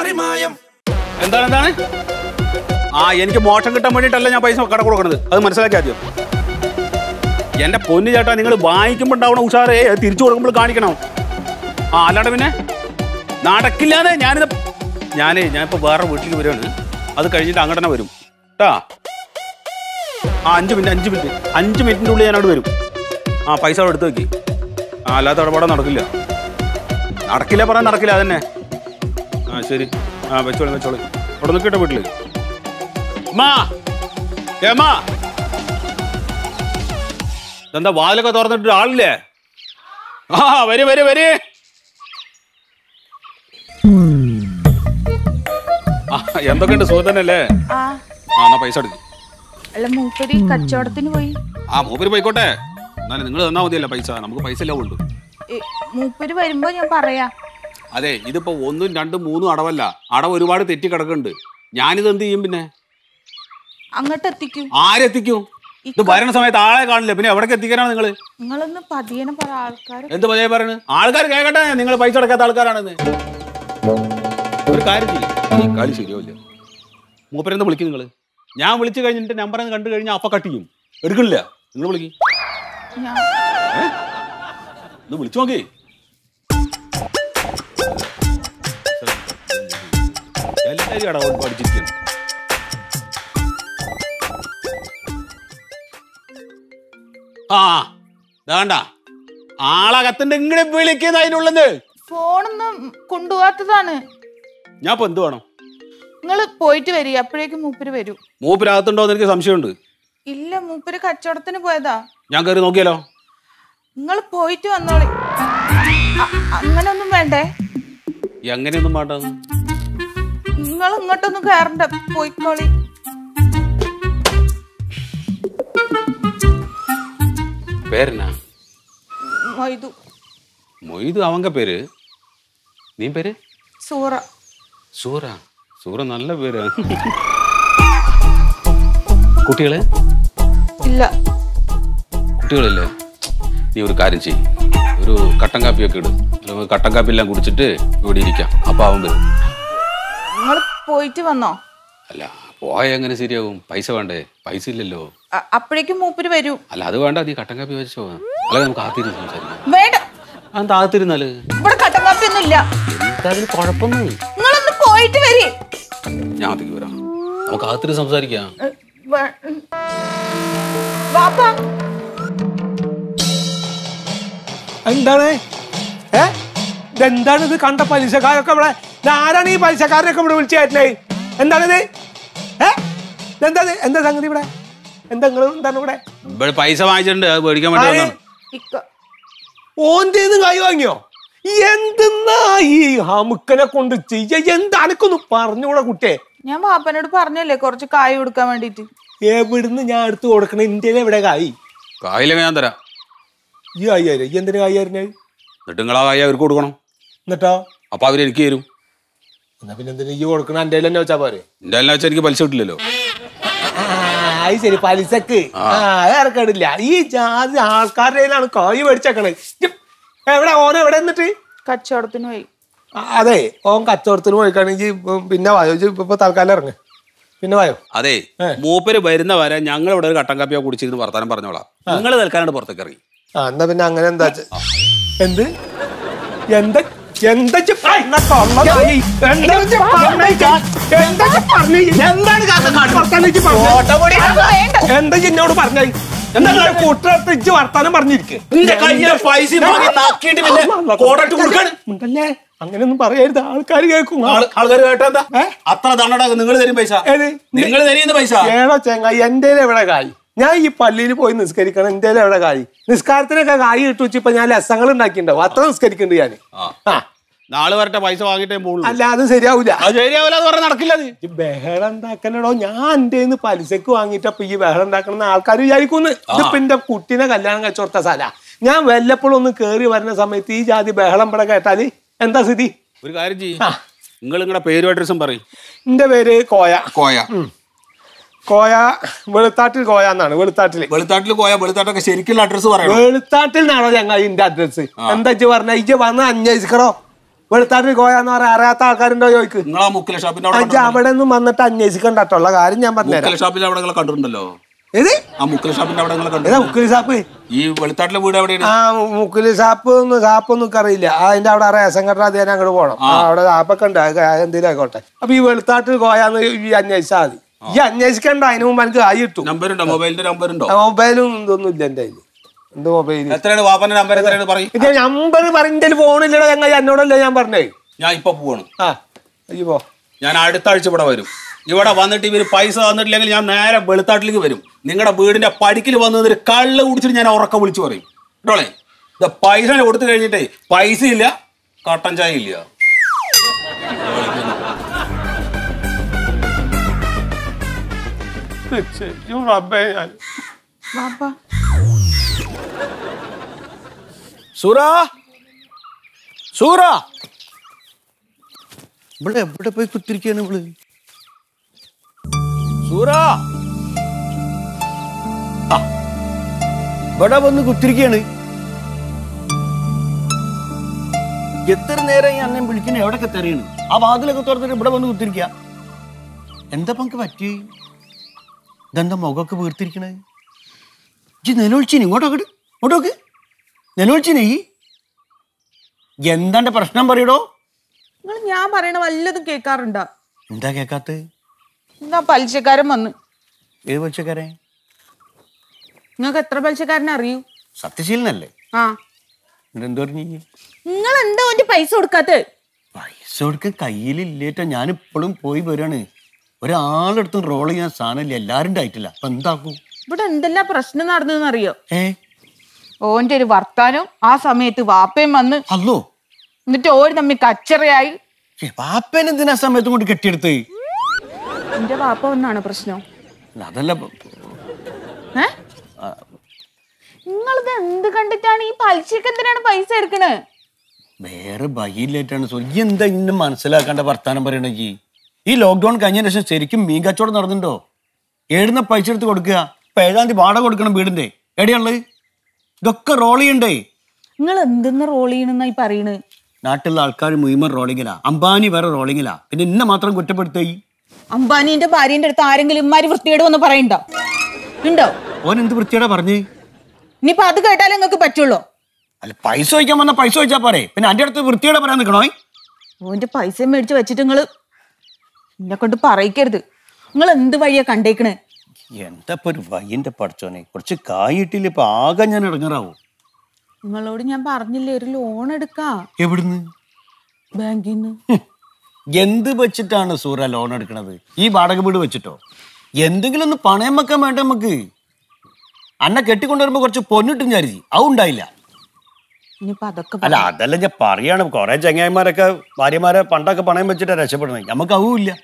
പാറിമായം എന്താണ് എന്താണ് ആ എനിക്ക് മോശം കിട്ടാൻ വേണ്ടിയിട്ടല്ല ഞാൻ പൈസ കട കൊടുക്കണത് അത് മനസ്സിലാക്കി ആദ്യം എന്റെ പൊന്നു ചേട്ടാ നിങ്ങൾ വാങ്ങിക്കുമ്പോൾ ഉണ്ടാവണ ഉഷാറേ അത് തിരിച്ചു കൊടുക്കുമ്പോൾ കാണിക്കണം ആ അല്ലാണ്ട് പിന്നെ നടക്കില്ലാതെ ഞാനിത് ഞാനേ ഞാനിപ്പോ വേറെ വീട്ടിലേക്ക് വരുവാണ് അത് കഴിഞ്ഞിട്ട് അങ്ങോട്ട് തന്നെ വരും കേട്ടാ ആ അഞ്ച് മിനിറ്റ് അഞ്ച് മിനിറ്റ് അഞ്ച് മിനിറ്റിൻ്റെ ഉള്ളിൽ ഞാൻ അവിടെ വരും ആ പൈസ അവിടെ എടുത്ത് വെക്കി ആ അല്ലാത്ത ഇടപാടെ നടക്കില്ല നടക്കില്ല പറയാൻ നടക്കില്ല അതന്നെ ആ ശരി ആ വെച്ചോളി വെച്ചോളി അവിടെ നിൽക്കട്ടെ വീട്ടില് അമ്മാ ഏ, അമ്മാ ഇതെന്താ വാതിലൊക്കെ തുറന്നിട്ട് ആളില്ലേ ആ വരി വരി വരി ആ എന്തൊക്കെയുണ്ട് സുഖം തന്നെയല്ലേ ആ ആ എന്നാ പൈസ എടുക്ക് അല്ല മൂപ്പര് കച്ചവടത്തിന് പോയി ആ മൂപ്പര് പോയിക്കോട്ടെ എന്നാലും നിങ്ങൾ തന്നാ മതിയല്ലോ പൈസ നമുക്ക് പൈസ ഇല്ല ഉള്ളൂ ഏ, മൂപ്പര് വരുമ്പോ ഞാൻ പറയാ അതെ ഇതിപ്പോ ഒന്നും രണ്ടും മൂന്നും അടവല്ല അടവ് ഒരുപാട് തെറ്റി കിടക്കുന്നുണ്ട് ഞാനിത് എന്ത് ചെയ്യും പിന്നെ അങ്ങോട്ട് എത്തിക്കൂ ആരെത്തിക്കും ഇത് ഭരണ സമയത്ത് ആളെ കാണില്ല പിന്നെ എവിടേക്ക് എത്തിക്കാനാണ് നിങ്ങൾ നിങ്ങളൊന്ന് പതിയനെ പറ ആൾക്കാർ എന്ത് പതിയെ പറയുന്നത് ആൾക്കാർ കേൾക്കട്ടെ നിങ്ങൾ പൈസ അടക്കാത്ത ആൾക്കാരാണെന്ന് ഒരു കാര്യം ചെയ്യും ഈ കാലി ശരിയാവില്ല മൂപ്പരെന്ന് വിളിക്കും നിങ്ങൾ ഞാൻ വിളിച്ചു കഴിഞ്ഞിട്ട് നമ്പർ കണ്ടു കഴിഞ്ഞാൽ അപ്പൊ കട്ട് ചെയ്യും എടുക്കണില്ല നിങ്ങൾ വിളിക്കും ഞാൻ ഒന്ന് വിളിച്ചു നോക്കേ എല്ലാവരും അടവ് പഠിച്ചിരിക്കുന്നു ആ വേണ്ട ആളകത്തിന്റെ ഇങ്ങനെ വിളിക്കുന്ന അതിനുള്ളത് ഫോണൊന്നും കൊണ്ടുപോകാത്തതാണ് ഞാൻ ഇപ്പൊ എന്ത് വേണം നിങ്ങൾ പോയിട്ട് വരിക അപ്പോഴേക്കും മൂപ്പര് വരും മൂപ്പിനകത്തുണ്ടോ എന്ന് എനിക്ക് സംശയമുണ്ട് ഇല്ല മൂപ്പര് കച്ചവടത്തിന് പോയതാ ഞാൻ കയറി നോക്കിയാലോ നിങ്ങൾ പോയിട്ട് വന്നോളി അ- അങ്ങനൊന്നും വേണ്ടേ എങ്ങനെയൊന്നും വേണ്ട നിങ്ങൾ ഇങ്ങോട്ടൊന്നും കയറണ്ട പോയിക്കോളി പേരെന്നാ മൊയ്തു മൊയ്ത് അവങ്ക പേര് നീ പേര് സൂറ സൂറ സൂറ നല്ല പേര് കുട്ടികള് ഇല്ല കുട്ടികളില്ലേ നീ ഒരു കാര്യം ചെയ്യ് ഒരു കട്ടൻ കാപ്പിയൊക്കെ ഇട് അല്ലെങ്കിൽ കട്ടൻ കാപ്പി എല്ലാം കുടിച്ചിട്ട് ഇവിടെ ഇരിക്കാം അപ്പൊ അവൻ വരും നിങ്ങൾ പോയിട്ട് വന്നോ അല്ല പോയ എങ്ങനെ ശരിയാവും പൈസ വേണ്ടേ പൈസ ഇല്ലല്ലോ അ- അപ്പോഴേക്കും മൂപ്പര് വരും അല്ല അത് വേണ്ട നീ കട്ടൻ കാപ്പി വെച്ചോ അല്ല നമുക്ക് ആത്തിരുന്ന് സംസാരിക്കാം വേണ്ട അത് ആത്തിരുന്നാല് ഇവിടെ കട്ടൻ കാപ്പി ഒന്നും ഇല്ല എന്താ അതിന് കുഴപ്പമൊന്നും നിങ്ങളൊന്ന് പോയിട്ട് വരി ഞാൻ അകത്തേക്ക് വരാം നമുക്ക് ആത്തിരി സംസാരിക്കാം ഏ, വേ- ഉം. വാപ്പ എന്താണ് ഏ ഇതെന്താണ് ഇത് കണ്ട പലിശക്കാരൊക്കെ ഇവിടെ ഇത് ആരാണ് ഈ പലിശക്കാരനൊക്കെ ഇവിടെ വിളിച്ചു കയറ്റണേ എന്താണിത് ഏ എന്താ ഇത്? എന്താ സംഗതി ഇവിടെ എന്താ നിങ്ങൾ എന്താണ് ഇവിടെ ഇവിടെ പൈസ വാങ്ങിച്ചിട്ടുണ്ട് അത് മേടിക്കാൻ വേണ്ടി ആര്? വന്നതാണ് ഇക്ക ഓന്റെ കൈ വാങ്ങിയോ എന്തെന്നാ ഈ ഹമുക്കനെ കൊണ്ട് ചെയ്യ എന്താ അനക്കൊന്ന് പറഞ്ഞൂടെ കുട്ടിയെ ഞാൻ വാപ്പനോട് പറഞ്ഞല്ലേ കുറച്ച് കായ് കൊടുക്കാൻ വേണ്ടിട്ട് എവിടുന്ന് ഞാൻ എടുത്ത് കൊടുക്കണ ഇന്ത്യയിലെ എവിടെ കായി കായില്ലെങ്കിൽ ഞാൻ തരാം ഈ അയ്യായിരം ഈ എന്തിനു കായി ആയിരുന്നേ എന്നിട്ട് നിങ്ങൾ ആ കായ് അവർക്ക് കൊടുക്കണം എന്നിട്ടോ അപ്പൊ അവര് എനിക്ക് തരും എന്നാ പിന്നെ എന്തിനു ഈ കൊടുക്കണ എന്റെ തന്നെ വെച്ചാ പോരെ എന്റെ എല്ലാം വെച്ചാൽ എനിക്ക് പലിശ കിട്ടില്ലല്ലോ ആ, അത് ശരി പലിശക്ക് ആ അത് ഇറക്കടില്ല ഈ ജാതി ആൾക്കാരുടെ കയ്യിലാണ് കായ് മേടിച്ചേക്കണേ ഇജ്ജ് എവിടെ ഓൻ എവിടെ എന്നിട്ട് കച്ചവടത്തിന് പോയി ആ, അതെ ഓൻ കച്ചവടത്തിന് പോയിക്കാണെങ്കിൽ പിന്നെ വായോ ഇജ്ജ് ഇപ്പൊ തൽക്കാലം ഇറങ്ങ് പിന്നെ വായോ അതെ ഏ. മൂപ്പര് വരുന്ന വരെ ഞങ്ങൾ ഇവിടെ ഒരു കട്ടൻ കാപ്പിയോ കുടിച്ചിരുന്ന് വർത്താനം പറഞ്ഞോളാം നിങ്ങൾ തൽക്കാലം പുറത്തേക്ക് ഇറങ്ങി ആ എന്നാ പിന്നെ അങ്ങനെ എന്താ ചെ- എന്ത് എന്താ എന്താ ഇജ്ജ് പറഞ്ഞ കള്ളനായി? എന്താ ഇജ്ജ് പറഞ്ഞ ഇജ്ജ്? എന്താ ഇജ്ജ് പറഞ്ഞ ഇജ്ജ്? വർത്താനം ഇജ്ജ് പറഞ്ഞ? എന്താ ഇജ്ജ് എന്നോട് പറഞ്ഞ എന്താ കൂട്ടത്ത് ഇജ്ജ് വർത്താനം പറഞ്ഞിരിക്കേ ഉണ്ടല്ലേ അങ്ങനെയൊന്നും പറയരുത് ആൾക്കാർ കേൾക്കും ആൾക്കാർ കേട്ടെന്താ അത്ര തന്നട നിങ്ങൾ തരും പൈസ ഏത്? നിങ്ങൾ തരുന്ന പൈസ ഏടോ ചെങ്ങായി എന്റെ എവിടെ കായ് ഞാൻ ഈ പള്ളിയിൽ പോയി നിസ്കരിക്കണം എന്റെ എവിടെ കായ് നിസ്കാരത്തിനൊക്കെ കായ് ഇട്ടു വെച്ച് ഇപ്പൊ ഞാൻ ലസങ്ങൾ ഉണ്ടാക്കിണ്ടാവും അത്ര നിസ്കരിക്കുന്നുണ്ട് ഞാൻ ആ നാളെ വരട്ടെ പൈസ വാങ്ങിട്ടേ പോകുള്ളൂ അല്ല അത് ശരിയാവൂല അത് ശരിയാവില്ല എന്ന് പറഞ്ഞാൽ നടക്കില്ല അത് ഈ ബഹളം ഉണ്ടാക്കണടോ ഞാൻ എന്റെ പലിശക്ക് വാങ്ങിട്ടപ്പോ ഈ ബഹളം ഉണ്ടാക്കണമെന്ന് ആൾക്കാർ വിചാരിക്കുന്നു ഇതിപ്പോ എന്റെ കുട്ടീനെ കല്യാണം കഴിച്ചോർത്ത സ്ഥല ഞാൻ വല്ലപ്പോഴും ഒന്ന് കേറി വരുന്ന സമയത്ത് ഈ ജാതി ബഹളം ഇവിടെ കേട്ടാല് എന്താ സ്ഥിതി ഒരു കാര്യം ചെയ്യും നിങ്ങൾ നിങ്ങളുടെ പേരും അഡ്രസ്സും പറയും എന്റെ പേര് കോയ കോയ കോയ വെളുത്താട്ടിൽ കോയ എന്നാണ് വെളുത്താട്ടില് വെളുത്താട്ടിൽ കോയ വെളുത്താട്ടൊക്കെ ശരിക്കുള്ള അഡ്രസ്സ് പറയണം വെളുത്താട്ടിൽ നിന്നാണോ ചങ്ങായി ഇന്റെ അഡ്രസ് എന്താ ഇജ്ജ് പറഞ്ഞ ഇജ്ജ് വന്ന് അന്വേഷിക്കണോ വെളുത്താട്ട് കോയാന്ന് പറയാൻ അറിയാത്ത ആൾക്കാരുണ്ടോ ചോദിക്ക് നിങ്ങളാ മുക്കിലെ ഷാപ്പിന്റെ അവിടെ അഞ്ച് കണ്ടിട്ടുണ്ടല്ലോ. അവിടെ ഒന്നും വന്നിട്ട് അന്വേഷിക്കണ്ടട്ടുള്ള കാര്യം ഞാൻ മുക്കിലെ പറഞ്ഞുതരാം ഷാപ്പിന്റെ അവിടെ നിങ്ങളെ കണ്ടിട്ടുണ്ടല്ലോ ഏത് ആ മുക്കിലെ ഷാപ്പിന്റെ അവിടെ നിങ്ങളെ ഏതാ കണ്ടിട്ടുണ്ടല്ലോ മുക്കിലി സാപ്പ് ഈ വെളുത്താട്ടിലെ വീട് എവിടെയാണ് ആ മുക്കിലി സാപ്പ് ഒന്നും സാപ്പ് ഒന്നും എനിക്ക് അറിയില്ല ആ, അതിന്റെ അവിടെ റേഷൻ കട അദ്ദേഹം അങ്ങോട്ട് പോകണം ആ, അവിടെ സാപ്പൊക്കെ ഉണ്ട് അത് എന്തെങ്കിലും ആയിക്കോട്ടെ അപ്പൊ ഈ വെളുത്താട്ട് കോയാന്ന് ഈ അന്വേഷിച്ചാൽ മതി ഈ അന്വേഷിക്കണ്ട അതിന് മുമ്പ് എനിക്ക് ആയി കിട്ടും നമ്പർ ഉണ്ടോ മൊബൈലിന്റെ നമ്പർ ഉണ്ടോ മൊബൈലും ഇതൊന്നും ഇല്ല എന്റെ കയ്യിൽ എന്ത് മൊബൈൽ എത്രയാണ് വാപ്പന്റെ നമ്പർ എത്രയാണ് പറയും ഇത് നമ്പർ പറഞ്ഞ ഫോണില്ലടോ ഞങ്ങൾ എന്നോടല്ലേ ഞാൻ പറഞ്ഞേ ഞാൻ ഇപ്പൊ പോവാണ് ആ അയ്യോ പോ ഞാൻ അടുത്ത ആഴ്ച ഇവിടെ വരും ഇവിടെ വന്നിട്ട് ഇവര് പൈസ തന്നിട്ടില്ലെങ്കിൽ ഞാൻ നേരെ വെളുത്താട്ടിലേക്ക് വരും നിങ്ങളുടെ വീടിന്റെ പടിക്കൽ വന്ന് നിന്നൊരു കള്ള് കുടിച്ചിട്ട് ഞാൻ ഉറക്കം വിളിച്ചു പറയും കേട്ടോളേ ഇത് പൈസ കൊടുത്തു കഴിഞ്ഞിട്ടേ പൈസ ഇല്ല കട്ടൻ ചായ ഇല്ല ശരിക്കും റബ്ബേ ഞാൻ വാപ്പ സൂറ സൂറ ഇവിടെ എവിടെ പോയി കുത്തിരിക്കാണ് ഇവള് സൂറ ആ, ഇവിടെ വന്ന് കുത്തിരിക്കാണ് എത്ര നേരം ഈ അണ്ണൻ വിളിക്കണ എവിടെയൊക്കെ തെറിയണ് ആ വാതിലൊക്കെ തുറന്നിട്ട് ഇവിടെ വന്ന് കുത്തിരിക്ക എന്താ പങ്ക് പറ്റി ഇതെന്താ മുഖമൊക്കെ വീർത്തിരിക്കണേ ഇജ്ജ് നിലവിളിച്ചിന് ഇങ്ങോട്ടൊക്കെ ഇങ്ങോട്ടോക്ക് നിലവിളിച്ചിനെ ഈ എന്താണ്ട് പ്രശ്നം പറയടോ നിങ്ങൾ ഞാൻ പറയണ വല്ലതും കേൾക്കാറുണ്ടോ എന്താ കേക്കാത്ത എന്നാ പലിശക്കാരൻ വന്ന് ഏത് പച്ചക്കാരെ നിങ്ങൾക്ക് എത്ര പലിശക്കാരനെ അറിയൂ സത്യശീലനല്ലേ ആ എന്നിട്ട് എന്ത് പറഞ്ഞു നിങ്ങൾ എന്താ ഓന്റെ പൈസ കൊടുക്കാത്ത പൈസ കൊടുക്കാൻ കയ്യിലില്ലേറ്റ ഞാൻ ഇപ്പോഴും പോയി വരാണ് ഒരാളെടുത്തും റോൾ ചെയ്യാൻ സാധനമില്ല എല്ലാരും ആയിട്ടില്ല അപ്പൊ എന്താക്കും ഇവിടെ എന്തെല്ലാം പ്രശ്നം നടന്നെന്ന് അറിയോ ഏ ഓന്റെ ഒരു വർത്താനം ആ സമയത്ത് വാപ്പയും വന്ന് അല്ലോ എന്നിട്ട് ഓര് തമ്മിൽ കച്ചറയായി പാപ്പൻ എന്തിനാ സമയത്തും കൊണ്ട് കെട്ടിയെടുത്ത് എന്റെ വാപ്പ വന്നാണ് പ്രശ്നം അല്ല, അതല്ല പ- ഏ നിങ്ങളിത് എന്ത് കണ്ടിട്ടാണ് ഈ പലിശക്ക് എന്തിനാണ് പൈസ എടുക്കണേ വേറെ ഭയില്ലായിട്ടാണ് സോ ഈ എന്താ ഇന്നെ മനസ്സിലാക്കാണ്ട വർത്താനം പറയണ ഈ ഈ ലോക്ക്ഡൌൺ കഴിഞ്ഞ ശേഷം ശരിക്കും മീൻ കച്ചവടം നടന്നുണ്ടോ ഏടുന്ന പൈസ എടുത്ത് കൊടുക്കുക ഇപ്പൊ ഏഴാം തീയതി വാടക കൊടുക്കണം വീടിന്റെ എവിടെയുള്ളത് ഇതൊക്കെ റോൾ ചെയ്യണ്ടേ നിങ്ങൾ എന്തെന്ന് റോൾ ചെയ്യണെന്നായി പറയണ് നാട്ടിലുള്ള ആൾക്കാർ മുഴുവൻ റോളിങ്ങിലാ അംബാനി വേറെ റോളിങ്ങിലാ പിന്നെ ഇന്നെ മാത്രം കുറ്റപ്പെടുത്തേ അംബാനിന്റെ ഭാര്യന്റെ അടുത്ത് ആരെങ്കിലും ഇമാര് വൃത്തിയോട് വന്ന് പറയണ്ടോ ഉണ്ടോ ഓൻ എന്ത് വൃത്തിയോടെ പറഞ്ഞ് ഇനിയിപ്പൊ അത് കേട്ടാലേ നിങ്ങൾക്ക് പറ്റുള്ളൂ അല്ല പൈസ ചോദിക്കാൻ വന്ന പൈസ ചോദിച്ചാ പോരെ പിന്നെ അന്റെ അടുത്ത് വൃത്തിയോടെ പറയാൻ നിൽക്കണോ ഓന്റെ പൈസ മേടിച്ച് വെച്ചിട്ട് നിങ്ങള് എന്നെ കൊണ്ട് പറയിക്കരുത് നിങ്ങൾ എന്ത് വഴിയാ കണ്ടേക്കണ് എന്താ ഇപ്പൊ ഒരു വയ്യന്റെ പഠിച്ചോനെ കുറച്ച് കായിട്ടില്ല ഇപ്പൊ ആകെ ഞാൻ ഇറങ്ങാറാവോ നിങ്ങളോട് ഞാൻ പറഞ്ഞില്ലേ ഒരു ലോൺ എടുക്കാ എവിടുന്ന് ബാങ്കിൽ നിന്ന് ഹും. എന്ത് വെച്ചിട്ടാണ് സൂറ ലോൺ എടുക്കണത് ഈ വാടക വീട് വെച്ചിട്ടോ എന്തെങ്കിലും ഒന്ന് പണയം വെക്കാൻ വേണ്ട നമുക്ക് അന്നെ കെട്ടിക്കൊണ്ടുവരുമ്പോ കുറച്ച് പൊന്നിട്ടും വിചാരിച്ചു അത് ഉണ്ടായില്ല ഇനിയിപ്പൊ അതൊക്കെ അല്ല അതല്ല ഞാൻ പറയാണ് കുറെ ചങ്ങായിമാരൊക്കെ ഭാര്യമാരെ പണ്ടൊക്കെ പണയം വെച്ചിട്ടാ രക്ഷപ്പെടുന്നത് നമുക്ക് അതും ഇല്ല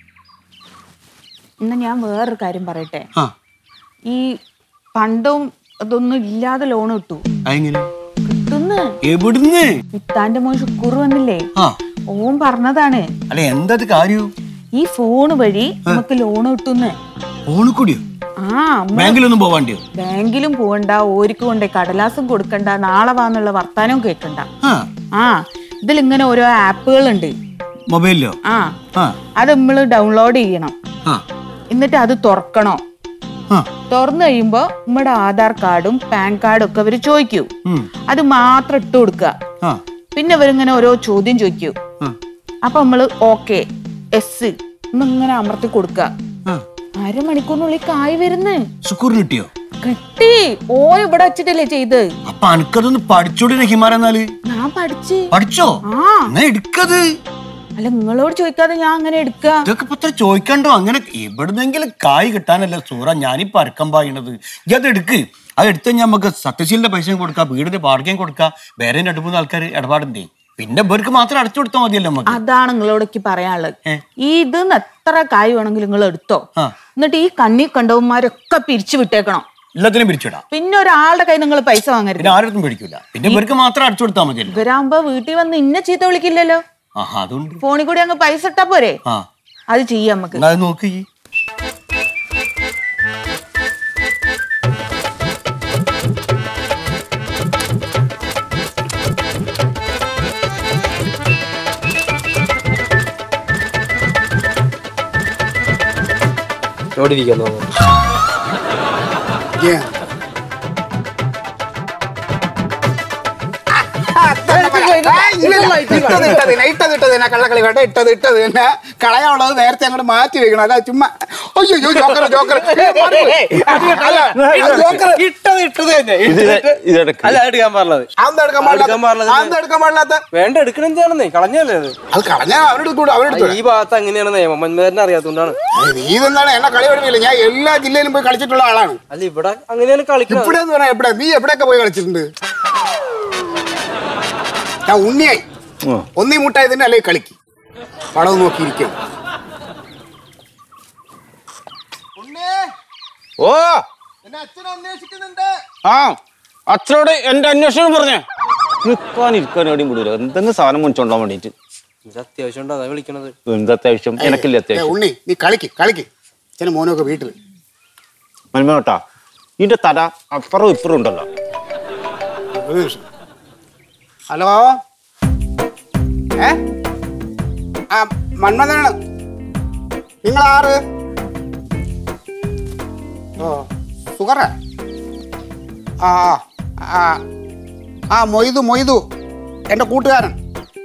എന്നാ ഞാൻ വേറൊരു കാര്യം പറയട്ടെ ആ ഈ പണ്ടും അതൊന്നും ഇല്ലാതെ ലോൺ കിട്ടു അതെങ്ങനെ കിട്ടുന്ന് എവിടുന്ന് ഇത്താന്റെ മോൻ ശുക്കൂർ വന്നില്ലേ ആ ഓൻ പറഞ്ഞതാണ് അല്ല എന്താ ഇത് കാര്യം ഈ ഫോൺ വഴി നമുക്ക് ലോൺ കിട്ടുന്ന് ഓണിക്കൂടിയോ ആ അമ്മ ബാങ്കിലൊന്നും പോവാണ്ടിയോ ബാങ്കിലും പോവണ്ട ഓരിക്ക് കൊണ്ടേ കടലാസും കൊടുക്കണ്ട നാളെ വാന്നുള്ള വർത്താനവും കേൾക്കണ്ട ആ ആ ഇതിലിങ്ങനെ ഓരോ ആപ്പുകളുണ്ട് മൊബൈലിലോ ആ ആ അത് നമ്മൾ ഡൗൺലോഡ് ചെയ്യണം ആ എന്നിട്ട് അത് തുറക്കണം ആ തുറന്നു കഴിയുമ്പോ നമ്മുടെ ആധാർ കാർഡും പാൻ കാർഡും ഒക്കെ അവര് ചോദിക്കൂ ഉം, അത് മാത്രം ഇട്ട് കൊടുക്കുക ആ പിന്നെ അവരിങ്ങനെ ഓരോ ചോദ്യം ചോദിക്കൂ ആ അപ്പൊ നമ്മള് ഓക്കെ എസ് എന്നിങ്ങനെ അമർത്തി കൊടുക്കുക ആ അരമണിക്കൂറിനുള്ളിൽ കായ് വരുന്ന് സുക്കൂറിന് കിട്ടിയോ കിട്ടി ഓ ഇവിടെ വെച്ചിട്ടല്ലേ ചെയ്ത് അപ്പൊ അനക്കതൊന്ന് പഠിച്ചോടി ഹിമാര എന്നാല് ഞാൻ പഠിച്ച് പഠിച്ചോ ആ എന്നാ എടുക്കത് അല്ല നിങ്ങളോട് ചോദിക്കാതെ ഞാൻ അങ്ങനെ എടുക്ക ഇതൊക്കെ ഇപ്പൊ ഇത്ര ചോദിക്കണ്ടോ അങ്ങനെ എവിടുന്നെങ്കിലും കായ് കിട്ടാനല്ല സൂറ ഞാനിപ്പോ അരക്കം പായണത് ഇജ്ജ് അത് എടുക്ക് അത് എടുത്ത് കഴിഞ്ഞാൽ നമുക്ക് സത്യശീലിന്റെ പൈസയും കൊടുക്കാം വീടിന്റെ വാടകയും കൊടുക്കാം വേറെ രണ്ട് മൂന്ന് ആൾക്കാർ ഇടപാടുണ്ടേ പിന്നെ ഇവർക്ക് മാത്രം അടച്ചു കൊടുത്താൽ മതിയല്ലോ നമുക്ക് അതാണ് നിങ്ങളോടൊക്കെ പറയാനുള്ളത് ഏ. ഇത് എത്ര കായ് വേണമെങ്കിലും നിങ്ങൾ എടുത്തോ ആ. എന്നിട്ട് ഈ കണ്ണി കണ്ടവന്മാരൊക്കെ പിരിച്ചു വിട്ടേക്കണം എല്ലാത്തിനും പിരിച്ചിടാം പിന്നെ ഒരാളുടെ കയ്യിൽ നിങ്ങൾ പൈസ വാങ്ങരുത് പിന്നെ ആരുടെ പിടിക്കില്ല പിന്നെ ഇവർക്ക് മാത്രം അടച്ചു കൊടുത്താൽ മതിയല്ലോ ഇവരാകുമ്പോ വീട്ടിൽ വന്ന് ഇന്ന ചീത്ത വിളിക്കില്ലല്ലോ ആഹാ അതുകൊണ്ട് ഫോണിൽ കൂടി അങ്ങ് പൈസ ഇട്ടാ പോരെ ആ അത് ചെയ്യാം നമുക്ക് എന്നാ അത് നോക്ക് ഈ. എവിടെ ഇരിക്കുന്നു ഇട്ടത് ഇട്ടത് തന്നെ ഇട്ടത് ഇട്ടത് തന്നെ കള്ളക്കളി വേണ്ട ഇട്ടത് ഇട്ടത് തന്നെ കളയാനുള്ളത് നേരത്തെ അങ്ങോട്ട് മാറ്റി വെക്കണം അല്ല ചുമ്മാ അയ്യോ അയ്യോ ജോക്കർ ജോക്കർ അല്ല ജോക്കർ ഇട്ടത് ഇട്ടത് തന്നെ അല്ല എടുക്കാൻ പറഞ്ഞത് അതെന്താ എടുക്കാൻ എടുക്കാൻ പാടില്ലാത്ത പാടില്ലാത്ത- അതെന്താ എടുക്കാൻ പാടില്ലാത്ത വേണ്ട എടുക്കണം എന്താണെന്നേ കളഞ്ഞല്ലേ അത് അത് കളഞ്ഞാ അവരുടെ കൂടെ അവരുടെ ഈ ഭാഗത്ത് അങ്ങനെയാണ് നിയമം മന്മേരനെ അറിയാത്തോണ്ടാണ് നീ ഇതെന്താണ് എന്നെ കളി പഠിപ്പില്ല ഞാൻ എല്ലാ ജില്ലയിലും പോയി കളിച്ചിട്ടുള്ള ആളാണ് അല്ല ഇവിടെ അങ്ങനെയാണ് കളിക്കുന്നത് ഇവിടെ എന്ന് പറഞ്ഞാൽ എവിടെ നീ എവിടെയൊക്കെ പോയി കളിച്ചിട്ടുണ്ട് ഞാൻ ഉണ്ണിയായി ഒന്നീ മുട്ടായതിന്റെ അല്ലെങ്കിൽ കളിക്ക് പടം നോക്കിയിരിക്കും ഓ എന്നെ അച്ഛൻ അന്വേഷിക്കുന്നുണ്ട് ആ അച്ഛനോട് എന്റെ അന്വേഷണം പറഞ്ഞേ നിൽക്കാൻ ഇരിക്കാൻ എവിടെയും വിടൂല എന്തെങ്കിലും സാധനം മുൻചോണ്ടാൻ വേണ്ടിട്ട് ഇത് അത്യാവശ്യം ഉണ്ട് അതാ വിളിക്കണത് എന്ത് അത്യാവശ്യം എനക്കില്ല ഏ, അത്യാവശ്യം ഉണ്ണി നീ കളിക്ക് കളിക്ക് അച്ഛനും മോനൊക്കെ വീട്ടിൽ മന്മേട്ടാ ഇതിന്റെ തല അപ്പുറം ഇപ്പുറം ഉണ്ടല്ലോ ഒരു നിമിഷം ഹലോ ഏ ആ മന്മഥനാണ് നിങ്ങൾ ആറ് ഓ സുഖറ ആ ആ ആ ആ മൊയ്തു മൊയ്തു എൻ്റെ കൂട്ടുകാരൻ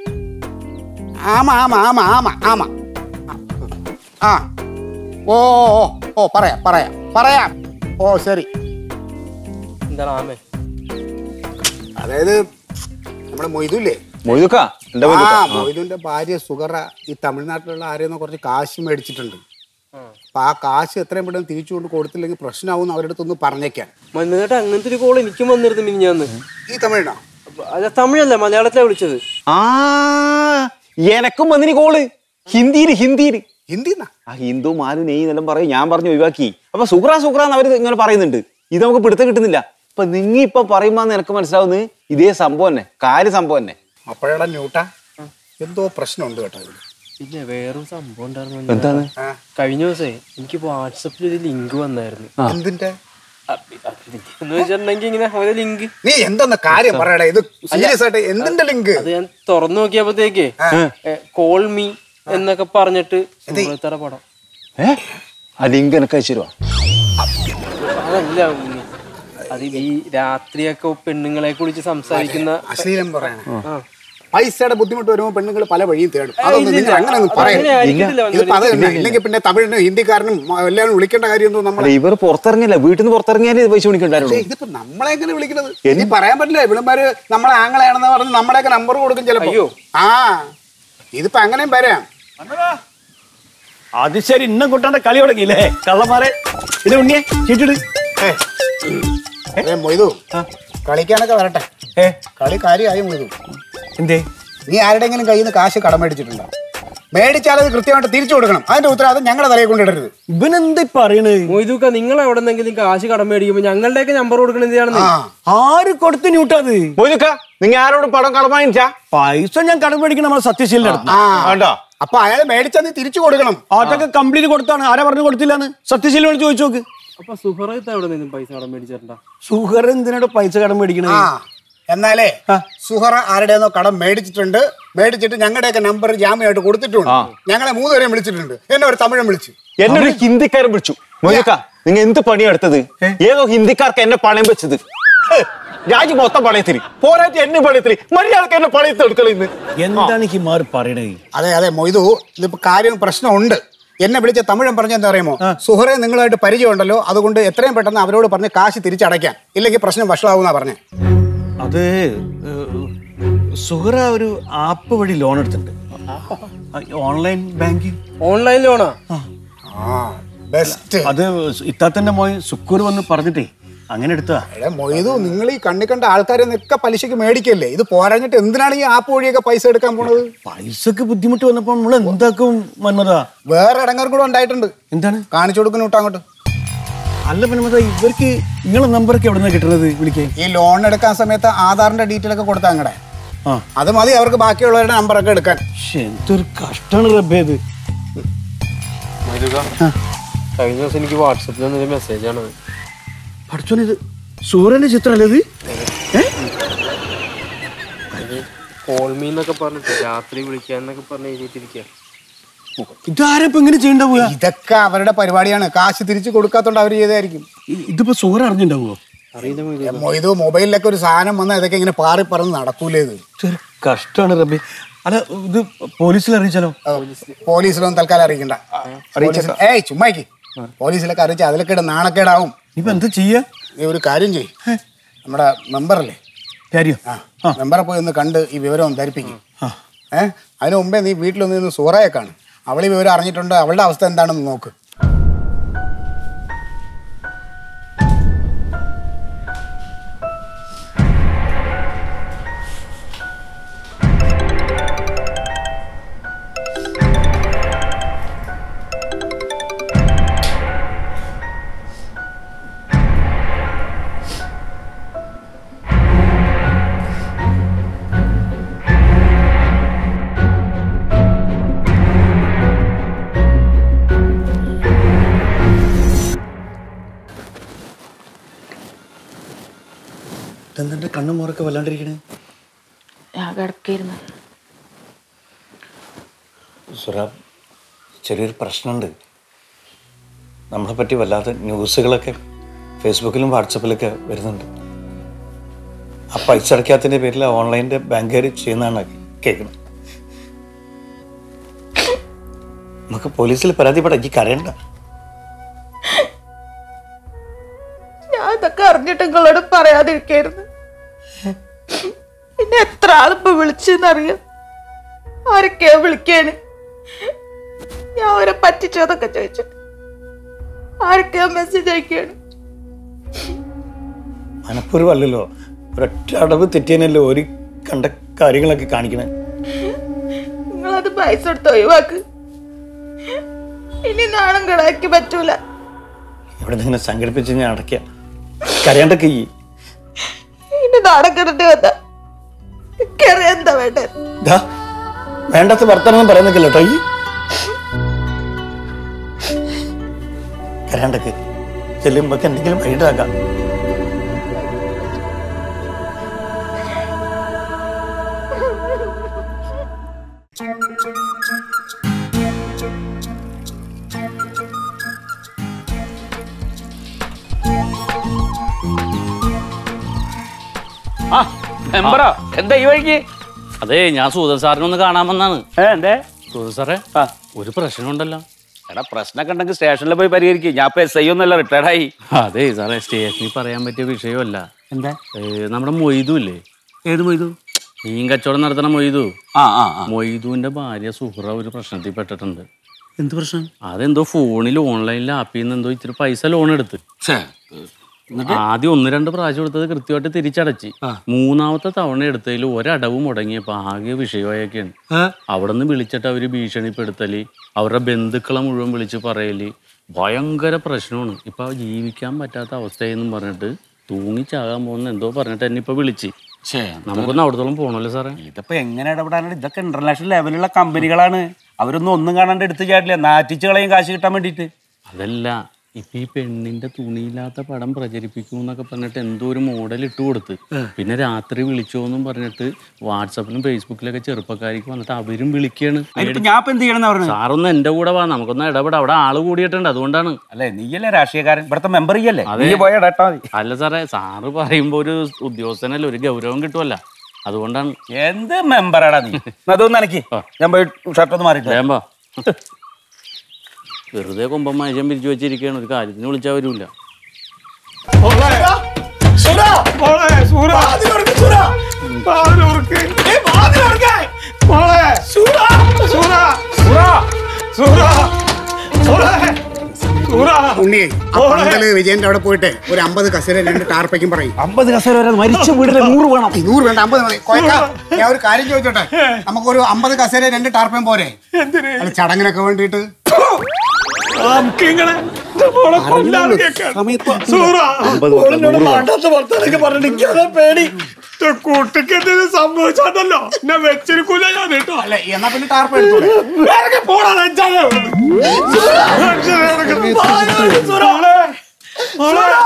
ആമ ആമ ആമ ആമ ആമ ആ ഓ ഓ ഓ പറയാം പറയാം പറയാം ഓ ശരി എന്താണ് ആമേ അതായത് നമ്മുടെ മൊയ്തുല്ലേ മൊയ്തുക്ക എന്റെ ആ മൊയ്തുക്ക മൊയ്തുവിന്റെ ഭാര്യ സുഗറ ഈ തമിഴ്നാട്ടിലുള്ള ആരെയൊന്നും കുറച്ച് കാശ് മേടിച്ചിട്ടുണ്ട് അപ്പൊ ആ കാശ് എത്രയും പെട്ടെന്ന് തിരിച്ചു കൊണ്ട് കൊടുത്തില്ലെങ്കിൽ പ്രശ്നമാവും അവരുടെ അടുത്തൊന്ന് പറഞ്ഞേക്കാൻ മന്മേട്ട അങ്ങനത്തെ ഒരു കോൾ എനിക്കും വന്നിരുന്നു മിനിഞ്ഞാന്ന് ഈ തമിഴിനോ അപ്പൊ അത് തമിഴല്ല മലയാളത്തിലാ വിളിച്ചത് ആ എനക്കും വന്നിനി കോള് ഹിന്ദിയില് ഹിന്ദിയില് ഹിന്ദിന്നാ ആ ഹിന്ദു മാലു നെയ് എന്നെല്ലാം പറയും ഞാൻ പറഞ്ഞു ഒഴിവാക്കി അപ്പൊ സുഗ്ര സുഗ്ര എന്ന് അവർ ഇങ്ങനെ പറയുന്നുണ്ട് ഇത് നമുക്ക് പിടുത്തം കിട്ടുന്നില്ല അപ്പൊ നിങ്ങ ഇപ്പൊ പറയുമ്പോ എനിക്ക് മനസ്സിലാവുന്നത് ഇതേ സംഭവം തന്നെ കാര്യ സംഭവം തന്നെ അപ്പോഴാ ന്യൂട്ട എന്തോ പ്രശ്നമുണ്ട് കേട്ടോ ഇതില്. പിന്നെ വേറൊരു സംഭവം ഉണ്ടായിരുന്നു എന്താണ് ആ, കഴിഞ്ഞ ദിവസേ എനിക്ക് വാട്സപ്പിൽ ഒരു ലിങ്ക് വന്നായിരുന്നു എന്തിന്റെ അപ്പ- അപ്പ എന്ന് വെച്ചിട്ടുണ്ടെങ്കിൽ ഇങ്ങനെ ഒരു ലിങ്ക് നീ എന്തെന്ന കാര്യം പറയടാ ഇത് സീരിയസ് ആയിട്ട് എന്തിന്റെ ലിങ്ക് അത് ഞാൻ തുറന്നു നോക്കിയപ്പോഴത്തേക്ക് കോൾ മീ എന്നൊക്കെ പറഞ്ഞിട്ട് സുഹൃത്തറ പടം ഏ ആ ലിങ്ക് എനിക്ക് അയച്ചു തരുവാ അതല്ല ഉണ്ണി. അത് ഈ രാത്രിയൊക്കെ പെണ്ണുങ്ങളെ കുറിച്ച് സംസാരിക്കുന്ന അശ്ലീലം പറയണ ആ. പൈസയുടെ ബുദ്ധിമുട്ട് വരുമ്പോൾ പെണ്ണുങ്ങൾ പല വഴിയും തേടും അതൊന്നും നിങ്ങൾ അങ്ങനെ ഒന്നും അത് പറയരുത് അങ്ങനെ ആയിരിക്കത്തില്ല ഇതിപ്പോ അത് തന്നെ ഇല്ലെങ്കിൽ പിന്നെ തമിഴിനും ഹിന്ദിക്കാരനും മ- എല്ലാവരും വിളിക്കേണ്ട കാര്യം എന്തോ നമ്മൾ അല്ല ഇവർ പുറത്തിറങ്ങില്ല വീട്ടിൽ നിന്ന് പുറത്തിറങ്ങിയാലേ ഇത് പൈസ വിളിക്കണ്ടായിരുന്നു ഇതിപ്പോ നമ്മളെ എങ്ങനെ വിളിക്കുന്നത് ഇനി പറയാൻ പറ്റില്ല ഇവിടന്മാര് നമ്മളെ ആങ്ങളെയാണെന്ന് പറഞ്ഞ് നമ്മളെയൊക്കെ നമ്പർ കൊടുക്കും ചിലപ്പോ അയ്യോ. ആ ഇതിപ്പോ അങ്ങനെയും വരാം അത് ശരി ഇന്നും കുട്ടാന്റെ കളി തുടങ്ങിയില്ലേ കള്ളന്മാരെ ഇത് ഉണ്ണിയെ ചീട്ടിട് ഏ, അതെ മൊയ്തു കളിക്കാനൊക്കെ വരട്ടെ ഏ കളി കാര്യമായി മൊയ്തു എന്തേ നീ ആരുടെങ്കിലും കയ്യിൽ നിന്ന് കാശ് കടം മേടിച്ചിട്ടുണ്ടോ മേടിച്ചാൽ അത് കൃത്യമായിട്ട് തിരിച്ചു കൊടുക്കണം അതിന്റെ ഉത്തരവാദിത്തം ഞങ്ങളുടെ തലയിൽ കൊണ്ടിടരുത് ഇവനെന്താ ഈ പറയണേ മൊയ്തുക്ക നിങ്ങൾ എവിടെ നിന്നെങ്കിലും കാശ് കടം മേടിക്കുമ്പോൾ ഞങ്ങളുടെയൊക്കെ നമ്പർ കൊടുക്കണത് എന്തിനാണെന്ന് ആ ആര് കൊടുത്ത് ന്യൂട്ടത് മൊയ്തുക്ക നിങ്ങൾ ആരോടും പടം കടമാനിച്ചാ പൈസ ഞാൻ കടം മേടിക്കണം നമ്മളെ സത്യശീലിന്റെ അടുത്ത് ആ വേണ്ടോ അപ്പൊ അയാൾ മേടിച്ചാൽ നീ തിരിച്ചു കൊടുക്കണം അതൊക്കെ കംപ്ലീറ്റ് കൊടുത്താണ് ആരാ പറഞ്ഞു കൊടുത്തില്ലാന്ന് സത്യശീലിനോട് ചോദിച്ചു നോക്ക് അപ്പൊ സുഹൃത്ത് എവിടെ നിന്നും പൈസ കടം മേടിച്ചിട്ടുണ്ടോ സുഹർ എന്തിനാണ് പൈസ കടം മേടിക്കണേ ആ എന്നാലേ സുഹറ ആരുടെയെന്നോ കടം മേടിച്ചിട്ടുണ്ട് മേടിച്ചിട്ട് ഞങ്ങളുടെയൊക്കെ നമ്പർ ജാമ്യമായിട്ട് കൊടുത്തിട്ടുണ്ട് ഞങ്ങളെ മൂന്നുപേരെയും വിളിച്ചിട്ടുണ്ട് എന്നെ ഒരു തമിഴൻ വിളിച്ചു എന്നെ ഒരു ഹിന്ദിക്കാരൻ വിളിച്ചു മൊയ്തുക്ക നിങ്ങൾ എന്ത് പണിയാ എടുത്തത് ഏതോ ഹിന്ദിക്കാർക്ക് എന്നെ പണയം വെച്ചത് ഹ്, രാജ്യം മൊത്തം പണയത്തിന് പോരാറ്റി എന്നെ പണയത്തിന് മര്യാദക്ക് എന്നെ പണയത്ത് എടുക്കള ഇന്ന് എന്താണ് ഹിമാർ പറയണേ അതെ അതെ മൊയ്തു ഇതിപ്പോ കാര്യം പ്രശ്നമുണ്ട് എന്നെ വിളിച്ച തമിഴൻ പറഞ്ഞ എന്താ അറിയാമോ സുഹറെ നിങ്ങളായിട്ട് പരിചയമുണ്ടല്ലോ അതുകൊണ്ട് എത്രയും പെട്ടെന്ന് അവരോട് പറഞ്ഞ് കാശ് തിരിച്ചടയ്ക്കാൻ ഇല്ലെങ്കിൽ പ്രശ്നം വഷളാവുന്ന പറഞ്ഞേ അത് സുഹറ ഒരു ആപ്പ് വഴി ലോൺ എടുത്തിട്ടുണ്ട് ഓൺലൈൻ ബാങ്കിങ് ഓൺലൈൻ ലോണാ ആ ബെസ്റ്റ് അത് ഇത്താത്തന്റെ മോൻ സുക്കൂർ വന്ന് പറഞ്ഞിട്ടേ അങ്ങനെ എടുത്താ എടാ മൊയ്തു നിങ്ങൾ ഈ കണ്ണി കണ്ട ആൾക്കാരെ നിന്നൊക്കെ പലിശക്ക് മേടിക്കല്ലേ ഇത് പോരാഞ്ഞിട്ട് എന്തിനാണ് ഈ ആപ്പ് വഴിയൊക്കെ പൈസ എടുക്കാൻ പോണത് പൈസക്ക് ബുദ്ധിമുട്ട് വന്നപ്പോ നമ്മൾ എന്താക്കും മന്മത വേറെ ഇടങ്ങർ കൂടെ ഉണ്ടായിട്ടുണ്ട് എന്താണ് കാണിച്ചു കൊടുക്കുന്നു വിട്ടോ അങ്ങോട്ട് അല്ല മന്മത ഇവർക്ക് നിങ്ങളെ നമ്പറൊക്കെ എവിടെ നിന്നാണ് കിട്ടുന്നത് വിളിക്കാൻ ഈ ലോൺ എടുക്കാൻ സമയത്ത് ആധാറിന്റെ ഡീറ്റെയിൽ ഒക്കെ കൊടുത്താ അങ്ങടെ ആ അത് മതി അവർക്ക് ബാക്കിയുള്ളവരുടെ നമ്പറൊക്കെ എടുക്കാൻ പക്ഷെ എന്തൊരു കഷ്ടാണ് റബ്ബേ ഇത് കഴിഞ്ഞ ദിവസം എനിക്ക് വാട്സപ്പിൽ വന്നൊരു മെസ്സേജ് ആണ് പഠിച്ചോനെ ഇത് സൂര്യന്റെ ചിത്രമല്ലേ ഇത് ഏ? കോൾ മീ എന്നൊക്കെ പറഞ്ഞിട്ട് രാത്രി വിളിക്കാന്നൊക്കെ പറഞ്ഞ് എഴുതിയിട്ടിരിക്കുക ഇതാരപ്പോ ഇങ്ങനെ ചെയ്യണ്ടാവുക ഇതൊക്കെ അവരുടെ പരിപാടിയാണ് കാശ് തിരിച്ചു കൊടുക്കാത്തോണ്ട് അവർ ചെയ്തായിരിക്കും ഇതിപ്പോ സുഖം അറിഞ്ഞിണ്ടാവുമോ ഇത് മൊബൈലിലൊക്കെ ഒരു സാധനം വന്നാൽ ഇതൊക്കെ ഇങ്ങനെ പാറി പറന്ന് നടക്കൂലേ ഇത് ചെറു കഷ്ടാണ് റബ്ബി അല്ല ഇത് പോലീസിൽ അറിയിച്ചാലോ പോലീസിലൊന്നും തൽക്കാലം അറിയിക്കണ്ട പോലീസിൽ ഏയ് ചുമ്മാക്കി പോലീസിലൊക്കെ അറിയിച്ച അതിലൊക്കെ ഇട നാണക്കേടാവും ഇപ്പൊ എന്താ ചെയ്യാ നീ ഒരു കാര്യം ചെയ്യ് നമ്മുടെ മെമ്പറല്ലേ കാര്യം ആ മെമ്പറെ പോയി ഒന്ന് കണ്ട് ഈ വിവരം ഒന്ന് ധരിപ്പിക്കും ആ. ഏ അതിന് മുമ്പേ നീ വീട്ടിലൊന്ന് നിന്ന് സൂറയെ കാണും അവൾ ഈ വിവരം അറിഞ്ഞിട്ടുണ്ട് അവളുടെ അവസ്ഥ എന്താണെന്ന് നോക്ക് ഇതെന്താ കണ്ണും മുറക്കെ വല്ലാണ്ടിരിക്കണേ ഞാൻ കിടക്കായിരുന്നു സുര ചെറിയൊരു പ്രശ്നമുണ്ട് നമ്മളെ പറ്റി വല്ലാത്ത ന്യൂസുകളൊക്കെ ഫേസ്ബുക്കിലും വാട്സപ്പിലൊക്കെ വരുന്നുണ്ട് ആ പൈസ അടയ്ക്കാത്തതിൻ്റെ പേരിൽ ഓൺലൈനിൻ്റെ ബാങ്കുകാർ ചെയ്യുന്നതാണ് കേൾക്കുന്നത് നമുക്ക് പോലീസിൽ പരാതിപ്പെടാം ഈ കരയണ്ട ഞാൻ ഇതൊക്കെ അറിഞ്ഞിട്ട് നിങ്ങളോട് പറയാതിരിക്കായിരുന്നു പിന്നെ എത്ര ആളിപ്പോ വിളിച്ചെന്നറിയാം ആരൊക്കെയാ വിളിക്കാന് ഞാൻ അവരെ പറ്റിച്ചതൊക്കെ ചോദിച്ചു ആരൊക്കെയാ മെസ്സേജ് അയക്കാണ് മനഃപൂർവ്വമല്ലല്ലോ ഒരൊറ്റ അടവ് തെറ്റിയനല്ലോ ഒരു കണ്ട കാര്യങ്ങളൊക്കെ കാണിക്കണേ നിങ്ങളത് പൈസ കൊടുത്ത് ഒഴിവാക്ക് ഇനി നാണം കിടാക്കി പറ്റൂല ഇവിടെ നിന്ന് ഇങ്ങനെ സംഘടിപ്പിച്ച് ഞാൻ അടയ്ക്കാം കരയാണ്ടൊക്കെ ഈ ഇനി നാണം കിടണ്ടി വന്ന എനിക്കറിയാം എന്താ വേണ്ടത് ദാ, വേണ്ടാത്ത വർത്തമാനം പറയുന്നൊക്കെ കേട്ടോ ഈ കരയാണ്ടൊക്കെ ചെല്ലുമ്പോ എന്തെങ്കിലും വൈകിട്ടാക്കാം ആ മെമ്പറാ എന്താ ഈ വഴിക്ക് അതെ ഞാൻ സൂതൻ സാറിനെ ഒന്ന് കാണാൻ വന്നാണ് ഏ എന്തേ സൂതൻ സാറേ ആ ഒരു പ്രശ്നമുണ്ടല്ലോ എടാ പ്രശ്നമൊക്കെ ഉണ്ടെങ്കിൽ സ്റ്റേഷനിൽ പോയി പരിഹരിക്കും ഞാൻ ഇപ്പൊ എസ് ഐ ഒന്നല്ല റിട്ടയർഡ് ആയി അതെ സാറേ സ്റ്റേഷനിൽ പറയാൻ പറ്റിയ വിഷയമല്ല എന്താ ഏ, നമ്മുടെ മൊയ്തു ഇല്ലേ ഏത് പോയതു മീൻ കച്ചവടം നടത്തണ മൊയ്തു ആ ആ ആ മൊയ്തുവിന്റെ ഭാര്യ സുഹ്റ ഒരു പ്രശ്നത്തിൽ പെട്ടിട്ടുണ്ട് എന്ത് പ്രശ്നം അതെന്തോ ഫോണിൽ ഓൺലൈനിൽ ആപ്പിൽ നിന്ന് എന്തോ ഇത്തിരി പൈസ ലോൺ എടുത്ത് ഛേ, ആദ്യം ഒന്ന് രണ്ട് പ്രാവശ്യം എടുത്തത് കൃത്യമായിട്ട് തിരിച്ചടച്ച് മൂന്നാമത്തെ തവണ എടുത്തതിൽ ഒരടവ് മുടങ്ങിയപ്പോ ആകെ വിഷയമായൊക്കെയാണ് ഏ? അവിടെ നിന്ന് വിളിച്ചിട്ട് അവര് ഭീഷണിപ്പെടുത്തല് അവരുടെ ബന്ധുക്കളെ മുഴുവൻ വിളിച്ച് പറയല് ഭയങ്കര പ്രശ്നമാണ് ഇപ്പൊ ജീവിക്കാൻ പറ്റാത്ത അവസ്ഥയെന്നും പറഞ്ഞിട്ട് തൂങ്ങിച്ചാകാൻ പോകുന്ന എന്തോ പറഞ്ഞിട്ട് എന്നെ ഇപ്പൊ വിളിച്ച് ഛേ, നമുക്കൊന്ന് അവിടത്തോളം പോകണല്ലോ സാറേ ഇതിപ്പോ എങ്ങനെ ഇടപെടാനാണ് ഇതൊക്കെ ഇന്റർനാഷണൽ ലെവലുള്ള കമ്പനികളാണ് അവരൊന്നും ഒന്നും കാണാണ്ട് എടുത്തു ചാടില്ല നാറ്റിച്ച് കളയും കാശ് കിട്ടാൻ വേണ്ടിയിട്ട് അതല്ല ഇപ്പൊ ഈ പെണ്ണിന്റെ തുണിയില്ലാത്ത പടം പ്രചരിപ്പിക്കും എന്നൊക്കെ പറഞ്ഞിട്ട് എന്തോ ഒരു മോഡൽ ഇട്ട് കൊടുത്ത് പിന്നെ രാത്രി വിളിച്ചോന്നും പറഞ്ഞിട്ട് വാട്സപ്പിലും ഫേസ്ബുക്കിലൊക്കെ ചെറുപ്പക്കാർക്ക് വന്നിട്ട് അവരും വിളിക്കാണ് അതിനിപ്പോ ഞാൻ ഇപ്പൊ എന്ത് ചെയ്യണമെന്ന് പറഞ്ഞു സാറൊന്ന് എന്റെ കൂടെ വാ നമുക്കൊന്ന് ഇടപെടാം അവിടെ ആള് കൂടിയിട്ടുണ്ട് അതുകൊണ്ടാണ് അല്ലേ നീയല്ലേ രാഷ്ട്രീയക്കാരൻ ഇവിടുത്തെ മെമ്പർ ചെയ്യല്ലേ അതെ. നീ പോയ ഇടട്ടാ മതി അല്ല സാറേ സാറ് പറയുമ്പോ ഒരു ഉദ്യോഗസ്ഥനല്ലേ ഒരു ഗൗരവം കിട്ടുമല്ല അതുകൊണ്ടാണ് എന്ത് മെമ്പറാടാ നീ എന്നാ അതൊന്ന് അനക്കി ഞാൻ പോയി ഷർട്ട് ഒന്ന് മാറിയിട്ട് വരാം. വേമ്പോ വെറുതെ കൊമ്പം മനുഷ്യൻ പിരിച്ചു വെച്ചിരിക്കുകയാണ് ഒരു കാര്യത്തിന് വിളിച്ചാൽ വരൂല മോളെ സൂറ വാതിലുറക്ക്. മോളെ സൂറ സൂറ സൂറ സൂറ മോളെ സൂറ ഉണ്ണിയെ ആ പന്തല് വിജയന്റെ അവിടെ പോയിട്ട് ഒരു അമ്പത് കസേര രണ്ട് ടാർപ്പയ്ക്കും പറയും അമ്പത് കസേര വരെ മരിച്ച വീട്ടിലെ നൂറ് വേണം ഈ നൂറ് വേണ്ട അമ്പത് മതി കൊയക്ക, ഞാൻ ഒരു കാര്യം ചോദിച്ചോട്ടെ നമുക്കൊരു അമ്പത് കസേര രണ്ട് ടാർപ്പയും പോരെ എന്തിന് അത് ചടങ്ങിനൊക്കെ വേണ്ടിയിട്ട് നമുക്കിങ്ങനെ മോളെ കൊല്ലാതെ കേൾക്കാം സൂറ കുട്ടിക്ക് എന്തെങ്കിലും സംഭവിച്ചാണ്ടല്ലോ എന്നെ വെച്ചിരിക്കൂല ഞാൻ കേട്ടോ അല്ല എന്നാ പിന്നെ ടാർപ്പ എടുത്തോളെ ഇറങ്ങി പോടാ നെഞ്ചാലെ അവിടുന്ന്. നെഞ്ചാലെ ഇറങ്ങി. മോളെ, മോളെ.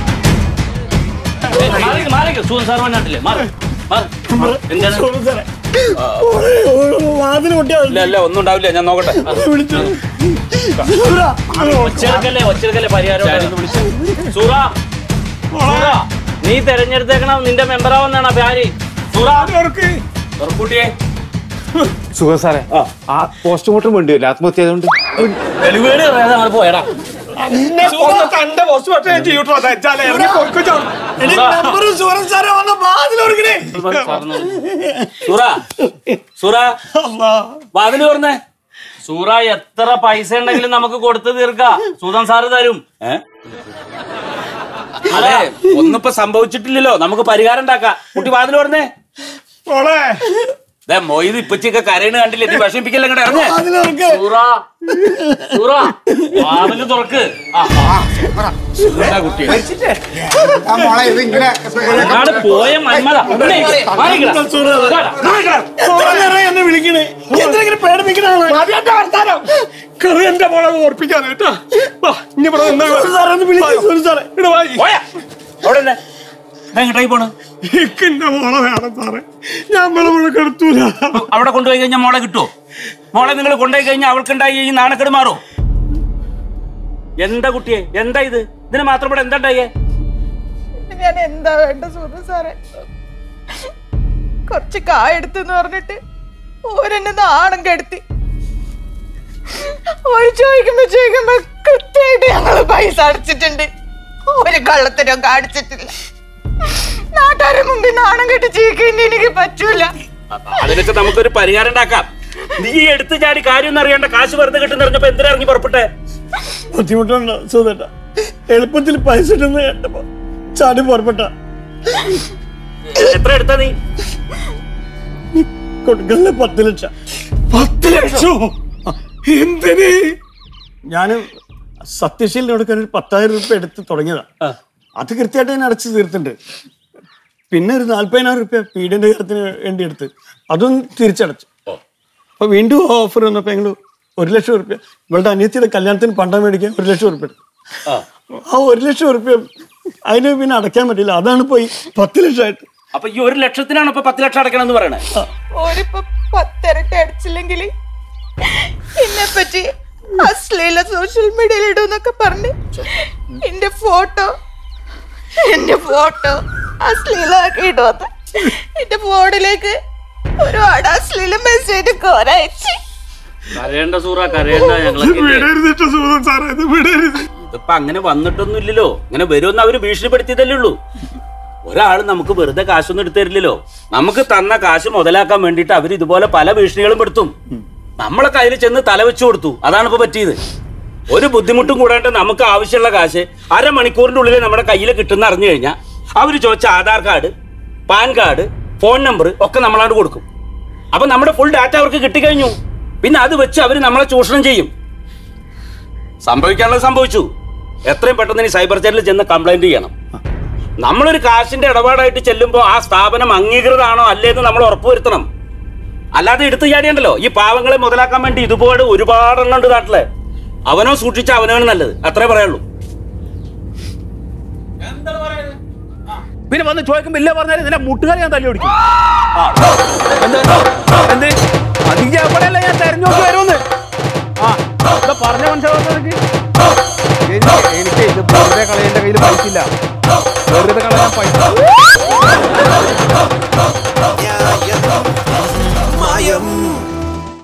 സൂൻ സാർ വന്നിട്ടില്ലേ മാറി മാറി എന്താണ് വാതിൽ പൊട്ടിയാ ഇല്ല ഇല്ല ഒന്നും ഉണ്ടാവില്ല ഞാൻ നോക്കട്ടെ വിളിച്ചു ഒച്ചെടുക്കല്ലേ ഒച്ചെടുക്കല്ലേ പരിഹാരം സൂറ സൂറ, നീ തെരഞ്ഞെടുത്തേക്കണം നിന്റെ മെമ്പറാവുന്നാണ് പേര് സൂറ തുറക്കൂട്ടിയേ സുഖം സാറേ ആ പോസ്റ്റ്മോർട്ടം വേണ്ടി വരില്ല ആത്മഹത്യ ആയതുകൊണ്ട് തെളിവേട് പറയാതെ അങ്ങനെ പോയടാ തന്റെ പോസ്റ്റ്മോർട്ടം ഞാൻ ചെയ്യൂട്ടോ അതെച്ചാലേ ഇറങ്ങി പോയിക്കോ ചാ. നമ്പർ സൂറൻ സാറേ വന്ന വാതിൽ ഓർക്കണേ സൂറ സൂറ വാതില് തുറന്നേ സൂറ എത്ര പൈസ ഉണ്ടെങ്കിലും നമുക്ക് കൊടുത്തു തീർക്കാം സൂതൻ സാറ് തരും ഏ? അതെ ഒന്നിപ്പോ സംഭവിച്ചിട്ടില്ലല്ലോ നമുക്ക് പരിഹാരം ഉണ്ടാക്കാം കുട്ടി വാതിൽ പറഞ്ഞേ മോളെ ദേ മൊയ്ത് ഇപ്പച്ചൊക്കെ കരയണ് കണ്ടില്ലേ നീ വിഷമിപ്പിക്കല്ലേ ഇങ്ങോട്ട് ഇറങ്ങേ വാതിൽ ഓർക്ക് സൂറ സൂറ വാതില് തുറക്ക് ആ, എന്താ കുട്ടി ആ മോളെ ഇത് ഇങ്ങനെ അങ്ങാട് പോയ മന്മത ഇവിടെ ഇരിക്ക്. മാറിക്കിടാ. ഇതാടാ. എന്നെ വിളിക്കണേ എന്തെങ്കിലും പേടിപ്പിക്കണാണ് മതിയെന്റെ വർത്താനം കറി എന്റെ മോളെ ഓർപ്പിക്കാൻ കേട്ടോ വാ, ഇനി ഇവിടെ നിന്നാ മതി. സാറേ ഒന്ന് വിളിക്കും സൂരൻ സാറേ ഇവിടെ വാ, ഈ. പോയാ അവിടെ തന്നെ എങ്ങോട്ടായി പോണ് എനിക്ക് എന്റെ മോളെ വേണം സാറേ ഞാൻ നമ്മളെ മോളെ കെടുത്തൂല അവിടെ കൊണ്ടുപോയി കഴിഞ്ഞാൽ മോളെ കിട്ടുമോ മോളെ നിങ്ങൾ കൊണ്ടുപോയി കഴിഞ്ഞാൽ അവൾക്കുണ്ടായി ഈ നാണക്കേട് മാറോ എന്താ കുട്ടിയെ എന്താ ഇത് ഇതിന് മാത്രം ഇവിടെ എന്താ ഉണ്ടായേ ഞാൻ എന്താ വേണ്ട സുഹൃത്ത് സാറേ കുറച്ച് കായെടുത്തെന്ന് പറഞ്ഞിട്ട് ഓരെന്നെ നാണം കെടുത്തി ഒരു ചോദിക്കുമ്പോ ചോദിക്കുമ്പോ കൃത്യമായിട്ട് ഞങ്ങള് പൈസ അടച്ചിട്ടുണ്ട് ഒരു കള്ളത്തരം കാണിച്ചിട്ടില്ല നാട്ടുകാരുടെ മുമ്പിൽ നാണം കെട്ട് ജീവിക്കാൻ എനിക്ക് പറ്റൂല അതിനൊക്കെ നമുക്കൊരു പരിഹാരം ഉണ്ടാക്കാം നീ എടുത്ത് ചാടി കാര്യം ഒന്നും അറിയാണ്ട കാശ് വെറുതെ കിട്ടുന്ന അറിഞ്ഞപ്പോ എന്തിനാ ഇറങ്ങി പുറപ്പെട്ടെ ബുദ്ധിമുട്ടുണ്ടോ സുധേട്ട എളുപ്പത്തിൽ പൈസ ഇട്ടെന്ന് കേട്ടപ്പോ ചാടി പുറപ്പെട്ട എത്ര എടുത്താ നീ കൊടുക്കലിന് പത്ത് ലക്ഷം പത്ത് ലക്ഷം എന്തിന് ഞാൻ സത്യശീലിന് കൊടുക്കാൻ ഒരു പത്തായിരം രൂപ എടുത്ത് തുടങ്ങിയതാ അത് കൃത്യമായിട്ട് ഞാൻ അടച്ചു തീർത്തിട്ടുണ്ട് പിന്നെ ഒരു നാല്പതിനായിരം രൂപ പീഡിയന്റെ കാര്യത്തിന് വേണ്ടി എടുത്ത് അതും തിരിച്ചടച്ചു അപ്പൊ വീണ്ടും ഓഫർ വന്നപ്പോ ഞങ്ങൾ ഒരു ലക്ഷം റുപ്യ ഇവളുടെ അനിയത്തിയുടെ കല്യാണത്തിന് പണ്ടം മേടിക്കാൻ ഒരു ലക്ഷം റുപ്യ എടുത്തു ആ ഒരു ലക്ഷം റുപ്യ അതിന് പിന്നെ അടയ്ക്കാൻ പറ്റില്ല അതാണ് പോയി പത്ത് ലക്ഷമായിട്ട് അപ്പൊ ഈ ഒരു ലക്ഷത്തിനാണ് ഇപ്പൊ പത്ത് ലക്ഷം അടക്കണം എന്ന് പറയണേ ഓരിപ്പോ പത്തിരട്ടി അടിച്ചില്ലെങ്കിൽ എന്നെ പറ്റി അശ്ലീല സോഷ്യൽ മീഡിയയിൽ ഇടുന്നൊക്കെ പറഞ്ഞ് എന്റെ ഫോട്ടോ എന്റെ ഫോട്ടോ അശ്ലീലമാക്കി ഇടുവത് എന്റെ ഫോണിലേക്ക് ഒരുപാട് അശ്ലീല മെസ്സേജ് കോരയച്ച് കരയണ്ട സൂറ കരയണ്ട ഞങ്ങളൊക്കെ ഇല്ലേ? വിടരുത് സുഖം സാറേ ഇത് വിടരുത് ഇതിപ്പോ അങ്ങനെ വന്നിട്ടൊന്നും ഇല്ലല്ലോ ഇങ്ങനെ വരുമെന്ന് അവര് ഭീഷണിപ്പെടുത്തിയതല്ലേ ഉള്ളൂ ഒരാൾ നമുക്ക് വെറുതെ കാശൊന്നും എടുത്തു തരില്ലല്ലോ നമുക്ക് തന്ന കാശ് മുതലാക്കാൻ വേണ്ടിയിട്ട് അവർ ഇതുപോലെ പല ഭീഷണികളും പെടുത്തും നമ്മളെ കയ്യിൽ ചെന്ന് തല വെച്ചു കൊടുത്തു അതാണ് ഇപ്പൊ പറ്റിയത് ഒരു ബുദ്ധിമുട്ടും കൂടാണ്ട് നമുക്ക് ആവശ്യമുള്ള കാശ് അരമണിക്കൂറിന്റെ ഉള്ളിൽ നമ്മുടെ കയ്യിൽ കിട്ടുന്ന അറിഞ്ഞു കഴിഞ്ഞാൽ അവർ ചോദിച്ച Aadhaar card PAN card phone number ഒക്കെ നമ്മളാണ്ട് കൊടുക്കും അപ്പൊ നമ്മുടെ ഫുൾ ഡാറ്റ അവർക്ക് കിട്ടിക്കഴിഞ്ഞു പിന്നെ അത് വെച്ച് അവർ നമ്മളെ ചൂഷണം ചെയ്യും സംഭവിക്കാനുള്ളത് സംഭവിച്ചു എത്രയും പെട്ടെന്ന് ഇനി സൈബർ സെല്ലിൽ ചെന്ന് കംപ്ലൈന്റ് ചെയ്യണം നമ്മളൊരു കാശിന്റെ ഇടപാടായിട്ട് ചെല്ലുമ്പോൾ ആ സ്ഥാപനം അംഗീകൃതമാണോ അല്ലേ എന്ന് നമ്മൾ ഉറപ്പുവരുത്തണം അല്ലാതെ എടുത്തു ചാടിയണ്ടല്ലോ ഈ പാവങ്ങളെ മുതലാക്കാൻ വേണ്ടി ഇതുപോലെ ഒരുപാടെണ്ണം ഉണ്ട് നാട്ടിലെ അവനോ സൂക്ഷിച്ച അവനാണ് നല്ലത് അത്രേ പറയുള്ളൂ പിന്നെ വന്ന് ചോദിക്കുമ്പോ ഇല്ല പറഞ്ഞാൽ ഇതിന്റെ മുട്ടുകാരെ ഞാൻ തല്ലി ഓടിക്കും എന്ത് എന്ത് അധികം എവിടെയല്ല ഞാൻ തെരഞ്ഞോട്ട് വരുമെന്ന് ആ എന്താ പറഞ്ഞ മനസ്സിലാവുന്ന എനിക്ക് എനിക്ക് ഇത് വെറുതെ കളയാൻ എന്റെ കയ്യിൽ പൈസ ഇല്ല വെറുതെ കളയാൻ പൈസ ന്യായം